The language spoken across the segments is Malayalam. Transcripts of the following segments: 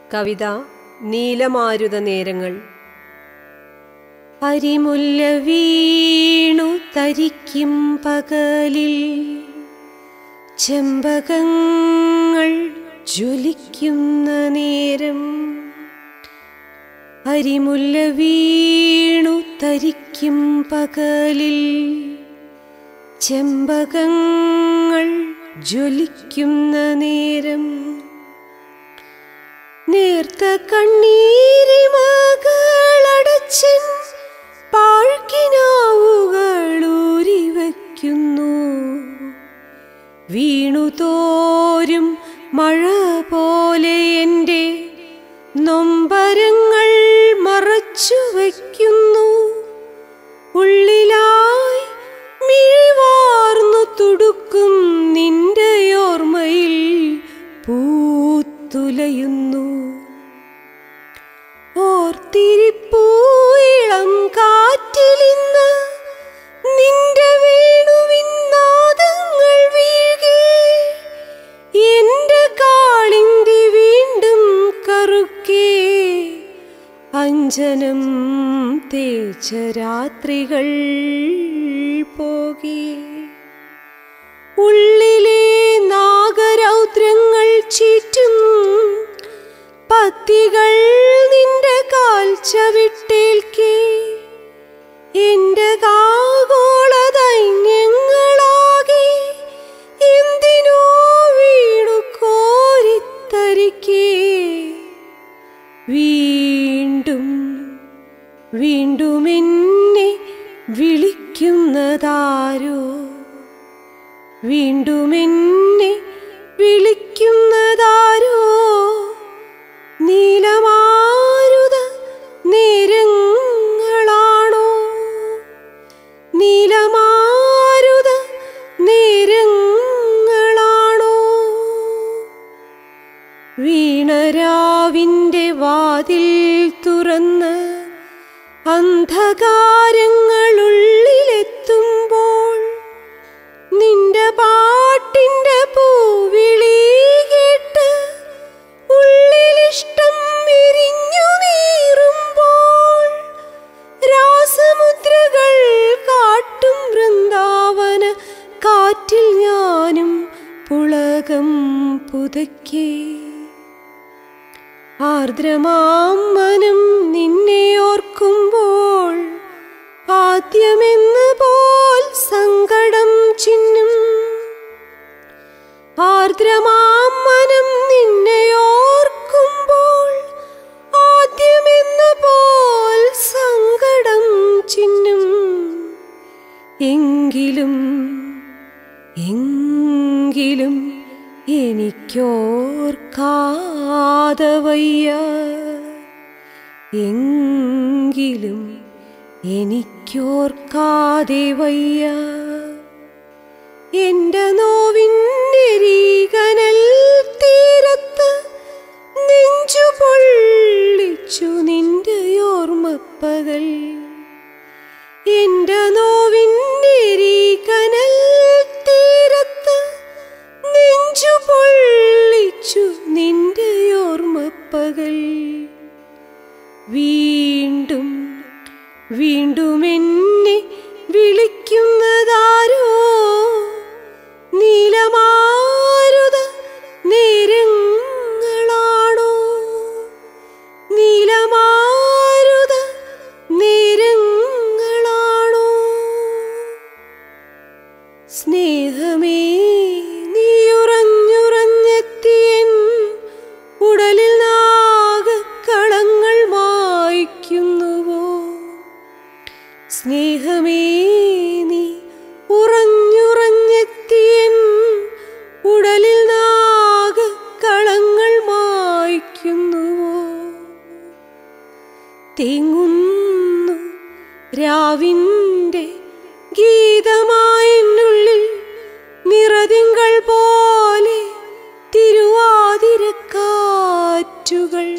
കവിത നീലമാരുത നേരങ്ങൾ അരിമുല്ല വീണു തരിക്കും പകലിൽ ചെമ്പകങ്ങൾ ജ്വലിക്കുന്ന നേരം അരിമുല്ല വീണു തരിക്കും പകലിൽ ചെമ്പകങ്ങൾ ജ്വലിക്കുന്ന നേരം നേർത്ത കണ്ണീരി മകളടച്ചൻ പാഴ്ക്കിനാവുകളൂരി വയ്ക്കുന്നു വീണുതോരും മഴ പോലെ എൻ്റെ നൊമ്പരങ്ങൾ മറച്ചു വയ്ക്കുന്നു ഉള്ളിലായി മിഴിവാർന്നു തുടുക്കും നിന്റെ ഓർമ്മയിൽ പൂത്തുലയുന്നു ഓർത്തിരിപ്പൂയിളം കാറ്റിലിന്ന് നിന്റെ വേണുവിൻ നാദങ്ങൾ വീഴേ എന്റെ കാളിന്തി വീണ്ടും കറുക്കേ അഞ്ജനം തേച്ച രാത്രികൾ പോകേ ഉള്ളിലെ നാഗരൗദ്രങ്ങൾ ചീറ്റും പത്തികൾ നിന്റെ കാൽ ചവിട്ടേൽക്കേ എന്റെ കാഗോള ദൈന്യങ്ങളാകെ എന്തിനോ വീണു കോരിത്തരിക്കേ വീണ്ടും വീണ്ടും എന്നെ വിളിക്കുന്നതാരോ വീണ്ടും എന്നെ വിളിക്കുന്നതാരോ നീലമാരുത നേരങ്ങളാണോ നീലമാരുത നേരങ്ങളാണോ വീണരാവിൻ്റെ വാതിൽ തുറന്ന് അന്ധകാരങ്ങളുള്ളിലെത്തുമ്പോൾ നിന്റെ പാട്ടിന്റെ പൂവിളി കേട്ട് ഉള്ളിലിഷ്ടം വിരിഞ്ഞു നീറുമ്പോൾ രാസമുദ്രകൾ കാട്ടും വൃന്ദാവന കാറ്റിൽ ഞാനും പുളകം പുതയ്ക്കേ ആർദ്രമാം മനം നിന്നെ ഓർക്കുമ്പോൾ ആദ്യമെന്ന് പോൽ സങ്കടം ചിന്നും ആർദ്രമാം മനം നിന്നെ ഓർക്കുമ്പോൾ ആദ്യമെന്ന് പോൽ സങ്കടം ചിന്നും എങ്കിലും എങ്കിലും എനിക്കോർക്കാതെ വയ്യ എങ്കിലും എനിക്കോർക്കാതെ വയ്യ എന്റെ നോവിൻ്റെ രീകനൽ തീരത്ത് നെഞ്ചു പൊള്ളിച്ചു നിന്റെ ഓർമ്മപ്പകൽ എന്റെ നോവിൻ്റെ രീകനൽ തീരത്ത് നെഞ്ചു പൊള്ളിച്ചു നിന്റെ ഓർമ്മപ്പകൽ വീണ്ടും വീണ്ടും എന്നെ വിളിക്കുന്നതാരോ നീലമാരുത നേരങ്ങളാണോ നീലമാരുത നേരങ്ങളാണോ സ്നേഹമേ നീയുറഞ്ഞുറഞ്ഞെത്തിയൻ ഉടലിൽ നാഗക്കളങ്ങൾ മായ്ക്കുന്നുവോ സ്നേഹമേ നീ ഉറഞ്ഞുറഞ്ഞെത്തിയൻ ഉടലിൽ നാഗക്കളങ്ങൾ മായ്ക്കുന്നുവോ തേങ്ങുന്നു രാവിൻ്റെ ഗീതമായെന്നുള്ളിൽ നിറതിങ്കൾ പോലെ തിരുവാതിരക്കാറ്റുകൾ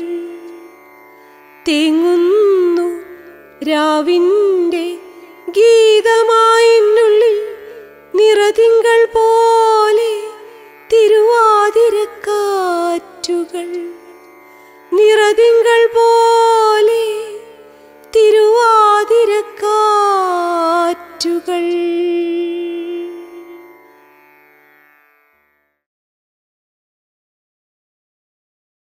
തേങ്ങുന്നു രാവിൻ്റെ ഗീതമായെന്നുള്ളിൽ നിറതിങ്കൾ പോലെ തിരുവാതിരക്കാറ്റുകൾ നിറതിങ്കൾ പോലെ തിരുവാതിരക്കാറ്റുകൾ